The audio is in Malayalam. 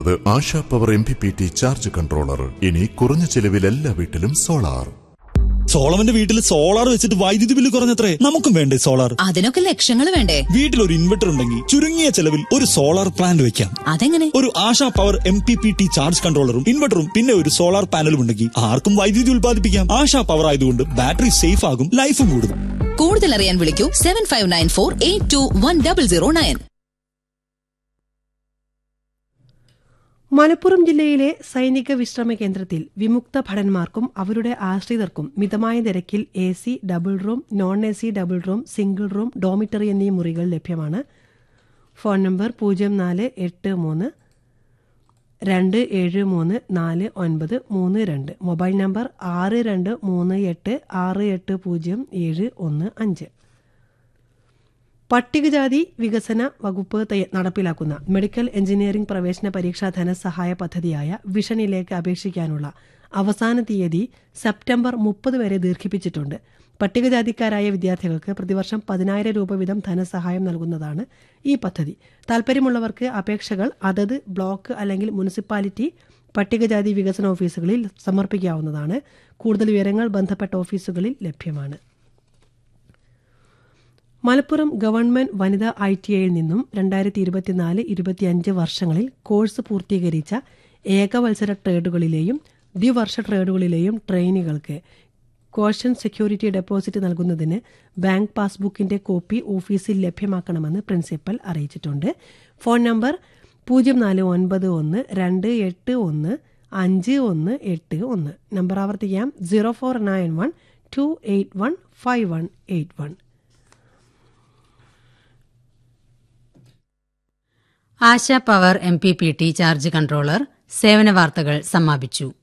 അത് Asha power M P P T charge controller ഇനി കുറഞ്ഞ ചെലവിൽ എല്ലാ വീട്ടിലും സോളാർ സോളവന്റെ വീട്ടിൽ സോളാർ വെച്ചിട്ട് വൈദ്യുതി ബില്ല് കുറഞ്ഞത്രേ നമുക്കും വേണ്ടേ സോളാർ അതിനൊക്കെ ലക്ഷങ്ങൾ വേണ്ടേ വീട്ടിൽ ഒരു ഇൻവെർട്ടർ ഉണ്ടെങ്കിൽ ചുരുങ്ങിയ ചെലവിൽ ഒരു സോളാർ പ്ലാന്റ് വെക്കാം അതെങ്ങനെ ഒരു Asha power M P P T charge കൺട്രോളറും ഇൻവെർട്ടറും പിന്നെ ഒരു സോളാർ പാനലും ഉണ്ടെങ്കിൽ ആർക്കും വൈദ്യുതി ഉൽപ്പാദിപ്പിക്കാം ആശാ പവർ ആയതുകൊണ്ട് ബാറ്ററി സേഫ് ആകും ലൈഫും കൂടും കൂടുതൽ അറിയാൻ വിളിക്കൂ seven five nine four eight two one double zero nine Malappuram ജില്ലയിലെ സൈനിക വിശ്രമ കേന്ദ്രത്തിൽ വിമുക്ത ഭടന്മാർക്കും അവരുടെ ആശ്രിതർക്കും മിതമായ നിരക്കിൽ A C double room non A C double room single room dormitory എന്നീ മുറികൾ ലഭ്യമാണ് ഫോൺ നമ്പർ പൂജ്യം നാല് എട്ട് മൂന്ന് രണ്ട് ഏഴ് മൂന്ന് നാല് ഒൻപത് മൂന്ന് രണ്ട് മൊബൈൽ നമ്പർ ആറ് രണ്ട് മൂന്ന് എട്ട് ആറ് എട്ട് പൂജ്യം ഏഴ് ഒന്ന് അഞ്ച് പട്ടികജാതി വികസന വകുപ്പ് തയ്യ- നടപ്പിലാക്കുന്ന മെഡിക്കൽ എഞ്ചിനീയറിംഗ് പ്രവേശന പരീക്ഷാ ധനസഹായ പദ്ധതിയായ വിഷനിലേക്ക് അപേക്ഷിക്കാനുള്ള അവസാന തീയതി സെപ്റ്റംബർ മുപ്പത് വരെ ദീർഘിപ്പിച്ചിട്ടുണ്ട് പട്ടികജാതിക്കാരായ വിദ്യാർത്ഥികൾക്ക് പ്രതിവർഷം പതിനായിരം രൂപ വീതം ധനസഹായം നൽകുന്നതാണ് ഈ പദ്ധതി താൽപ്പര്യമുള്ളവർക്ക് അപേക്ഷകൾ അതത് ബ്ലോക്ക് അല്ലെങ്കിൽ മുനിസിപ്പാലിറ്റി പട്ടികജാതി വികസന ഓഫീസുകളിൽ സമർപ്പിക്കാവുന്നതാണ് കൂടുതൽ വിവരങ്ങൾ ബന്ധപ്പെട്ട ഓഫീസുകളിൽ ലഭ്യമാണ് മലപ്പുറം ഗവൺമെന്റ് വനിതാ ഐ ടി ഐയിൽ നിന്നും രണ്ടായിരത്തി ഇരുപത്തിനാല് ഇരുപത്തിയഞ്ച് വർഷങ്ങളിൽ കോഴ്സ് പൂർത്തീകരിച്ച ഏകവത്സര ട്രേഡുകളിലെയും ദ്വിവർഷ ട്രേഡുകളിലെയും ട്രെയിനികൾക്ക് കോഷൻ സെക്യൂരിറ്റി ഡെപ്പോസിറ്റ് നൽകുന്നതിന് ബാങ്ക് പാസ്ബുക്കിന്റെ കോപ്പി ഓഫീസിൽ ലഭ്യമാക്കണമെന്ന് പ്രിൻസിപ്പൽ അറിയിച്ചിട്ടുണ്ട് ഫോൺ നമ്പർ പൂജ്യം നാല് ഒൻപത് ഒന്ന് രണ്ട് എട്ട് ഒന്ന് അഞ്ച് ഒന്ന് എട്ട് ഒന്ന് നമ്പർ ആവർത്തിക്കാം zero four nine one two eight one five one eight one Asha power M P P T charge controller സേവന വാർത്തകൾ സമാപിച്ചു